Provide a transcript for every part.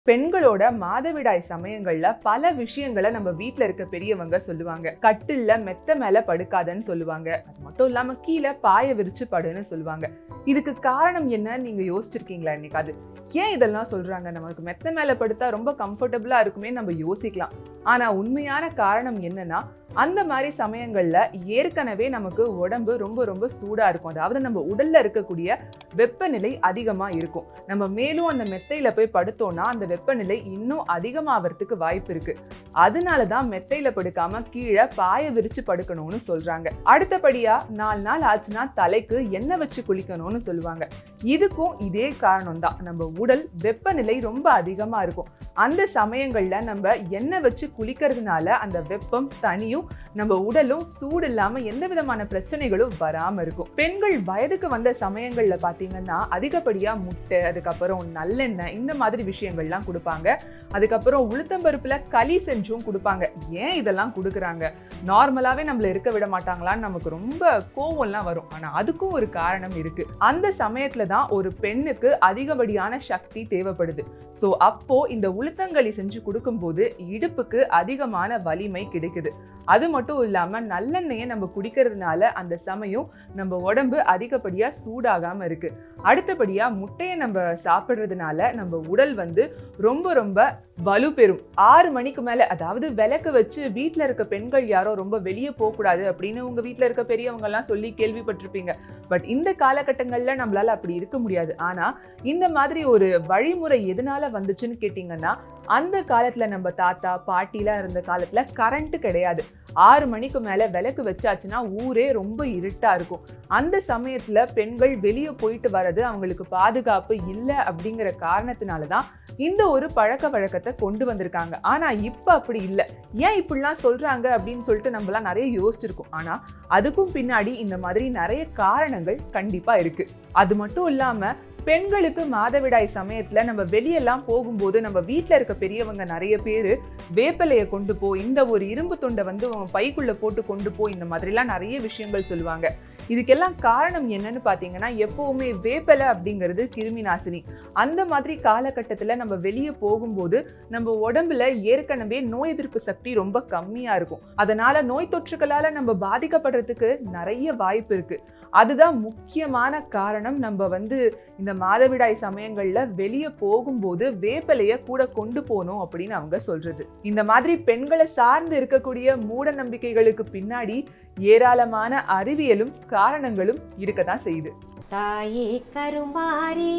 பெண்களோட மாதவிடாய் சமயங்கள்ல பல விஷயங்களை நம்ம வீட்ல இருக்க பெரியவங்க சொல்லுவாங்க கட்டில்ல மெத்த மேல படுக்காதன்னு சொல்லுவாங்க அது மட்டும் இல்லாம கீழே பாய விரிச்சு படுன்னு சொல்லுவாங்க இதுக்கு காரணம் என்ன நீங்க யோசிச்சிருக்கீங்களா என்னைக்காது ஏன் இதெல்லாம் சொல்றாங்க நமக்கு மெத்த மேல படுத்தா ரொம்ப கம்ஃபர்டபுளா இருக்குமே நம்ம யோசிக்கலாம் ஆனா உண்மையான காரணம் என்னன்னா அந்த மாதிரி சமயங்கள்ல ஏற்கனவே நமக்கு உடம்பு ரொம்ப ரொம்ப சூடா இருக்கும் அதாவது நம்ம உடல்ல இருக்கக்கூடிய வெப்பநிலை அதிகமா இருக்கும் நம்ம மேலும் அந்த மெத்தையில போய் படுத்தோம்னா அந்த வெப்பநிலை இன்னும் அதிகமாகிறதுக்கு வாய்ப்பு இருக்கு அதனால தான் மெத்தையில படுக்காம கீழே பாய விரிச்சு படுக்கணும்னு சொல்றாங்க அடுத்தபடியா நாலு நாள் ஆச்சுன்னா தலைக்கு எண்ணெய் வச்சு குளிக்கணும்னு சொல்லுவாங்க இதுக்கும் இதே காரணம் தான் நம்ம உடல் வெப்பநிலை ரொம்ப அதிகமா இருக்கும் அந்த சமயங்கள்ல நம்ம எண்ணெய் வச்சு குளிக்கிறதுனால அந்த வெப்பம் தனியும் நம்ம உடலும் சூடு இல்லாம எந்த விதமான பிரச்சனைகளும் வராம இருக்கும் பெண்கள் வயதுக்கு வந்த சமயங்கள்ல பாத்தீங்கன்னா அதிகப்படியா முட்டை அதுக்கப்புறம் நல்லெண்ணெய் இந்த மாதிரி விஷயங்கள்லாம் கொடுப்பாங்க அதுக்கப்புறம் உளுத்தம்பருப்புல களி செஞ்சும் கொடுப்பாங்க ஏன் இதெல்லாம் கொடுக்குறாங்க நார்மலாவே நம்மள இருக்க விட மாட்டாங்களான்னு நமக்கு ரொம்ப கோவம்லாம் வரும் ஆனா அதுக்கும் ஒரு காரணம் இருக்கு அந்த சமயத்துல தான் ஒரு பெண்ணுக்கு அதிகப்படியான சக்தி தேவைப்படுது ஸோ அப்போ இந்த உளுத்தங்களி செஞ்சு கொடுக்கும்போது இடுப்புக்கு அதிகமான வலிமை கிடைக்குது அது மட்டும் இல்லாம நல்லெண்ணெயை நம்ம குடிக்கிறதுனால அந்த சமயம் நம்ம உடம்பு அதிகப்படியா சூடாகாம இருக்கு அடுத்தபடியா முட்டையை நம்ம சாப்பிட்றதுனால நம்ம உடல் வந்து ரொம்ப ரொம்ப வலு பெறும் ஆறு மணிக்கு மேல அதாவது விளக்கு வச்சு வீட்ல இருக்க பெண்கள் யாரோ ரொம்ப வெளியே போகக்கூடாது அப்படின்னு உங்க வீட்ல இருக்க பெரியவங்க எல்லாம் சொல்லி கேள்விப்பட்டிருப்பீங்க பட் இந்த காலகட்டங்கள்ல நம்மளால அப்படி இருக்க முடியாது ஆனா இந்த மாதிரி ஒரு வழிமுறை எதனால வந்துச்சுன்னு கேட்டிங்கன்னா அந்த காலத்துல நம்ம தாத்தா பாட்டிலாம் இருந்த காலத்துல கரண்ட் கிடையாது ஆறு மணிக்கு மேல விளக்கு வச்சாச்சுன்னா ஊரே ரொம்ப இருட்டா இருக்கும் அந்த சமயத்துல பெண்கள் வெளியே போயிட்டு வர்றது அவங்களுக்கு பாதுகாப்பு இல்லை அப்படிங்கிற காரணத்தினால தான் இந்த ஒரு பழக்க வழக்கத்தை கொண்டு வந்திருக்காங்க ஆனா இப்ப அப்படி இல்லை ஏன் இப்படிலாம் சொல்றாங்க அப்படின்னு சொல்லிட்டு நம்மலாம் நிறைய யோசிச்சிருக்கோம் ஆனா அதுக்கும் பின்னாடி இந்த மாதிரி நிறைய காரணங்கள் கண்டிப்பா இருக்கு அது மட்டும் இல்லாம பெண்களுக்கு மாதவிடாய் சமயத்துல நம்ம வெளியெல்லாம் போகும்போது நம்ம வீட்ல இருக்க பெரியவங்க நிறைய பேர் வேப்பிலையை கொண்டு போ இந்த ஒரு இரும்பு துண்டை வந்து உன் பைக்குள்ள போட்டு கொண்டு போ இந்த மாதிரிலாம் நிறைய விஷயங்கள் சொல்லுவாங்க இதுக்கெல்லாம் காரணம் என்னன்னு பார்த்தீங்கன்னா எப்பவுமே வேப்பிலை அப்படிங்கிறது கிருமி நாசினி அந்த மாதிரி காலகட்டத்தில் நம்ம வெளியே போகும்போது நம்ம உடம்புல ஏற்கனவே நோய் எதிர்ப்பு சக்தி ரொம்ப கம்மியா இருக்கும் அதனால நோய் தொற்றுகளால நம்ம பாதிக்கப்படுறதுக்கு நிறைய வாய்ப்பு இருக்கு அதுதான் முக்கியமான காரணம் நம்ம வந்து இந்த மாதவிடாய் சமயங்கள்ல வெளியே போகும்போது வேப்பிலைய கூட கொண்டு போகணும் அப்படின்னு அவங்க சொல்றது இந்த மாதிரி பெண்களை சார்ந்து இருக்கக்கூடிய மூட நம்பிக்கைகளுக்கு பின்னாடி ஏராளமான அறிவியலும் காரணங்களும் இருக்கதான் செய்யுது தாயே கருமாரி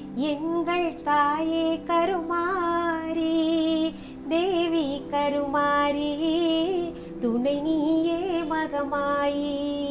எங்கள் தாயே கருமாரி தேவி கருமாரி துணை நீயே மகமாயி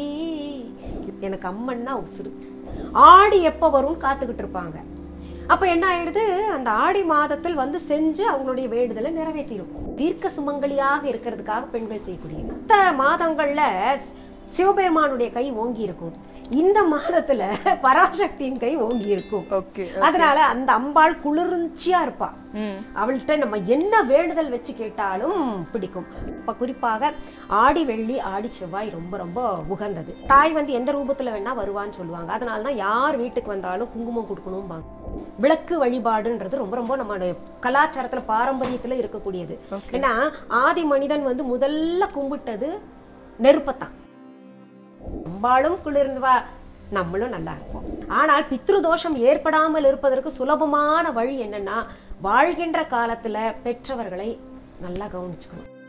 எனக்கு அம்மன்னா உசுறு ஆடி எப்போ வரும்னு காத்துக்கிட்டு இருப்பாங்க அப்போ என்ன ஆயிடுது அந்த ஆடி மாதத்தில் வந்து செஞ்சு அவங்களுடைய வேண்டுதலை நிறைவேற்றிடும் தீர்க்க சுமங்கலியாக இருக்கிறதுக்காக பெண்கள் செய்யக்கூடிய மற்ற மாதங்கள்ல சிவபெருமானுடைய கை ஓங்கி இருக்கும் இந்த மாதத்துல பராசக்தியின் கை ஓங்கி இருக்கும் ஓகே அதனால அந்த அம்பாள் குளிர்ச்சியா இருப்பா அவள்கிட்ட நம்ம என்ன வேண்டுதல் வச்சு கேட்டாலும் பிடிக்கும் இப்ப குறிப்பாக ஆடி வெள்ளி ஆடி செவ்வாய் ரொம்ப ரொம்ப உகந்தது தாய் வந்து எந்த ரூபத்துல வேணா வருவான்னு சொல்லுவாங்க அதனால தான் யார் வீட்டுக்கு வந்தாலும் குங்குமம் கொடுக்கணும்பாங்க விளக்கு வழிபாடுன்றது ரொம்ப ரொம்ப நம்மளுடைய கலாச்சாரத்துல பாரம்பரியத்துல இருக்கக்கூடியது ஓகே ஏன்னா ஆதி மனிதன் வந்து முதல்ல கும்பிட்டது நெருப்பத்தான் அம்பாளும் குளிர்வா நம்மளும் நல்லா இருப்போம் ஆனால் பித்ரு தோஷம் ஏற்படாமல் இருப்பதற்கு சுலபமான வழி என்னன்னா வாழ்கின்ற காலத்துல பெற்றவர்களை நல்லா கவனிச்சுக்கணும்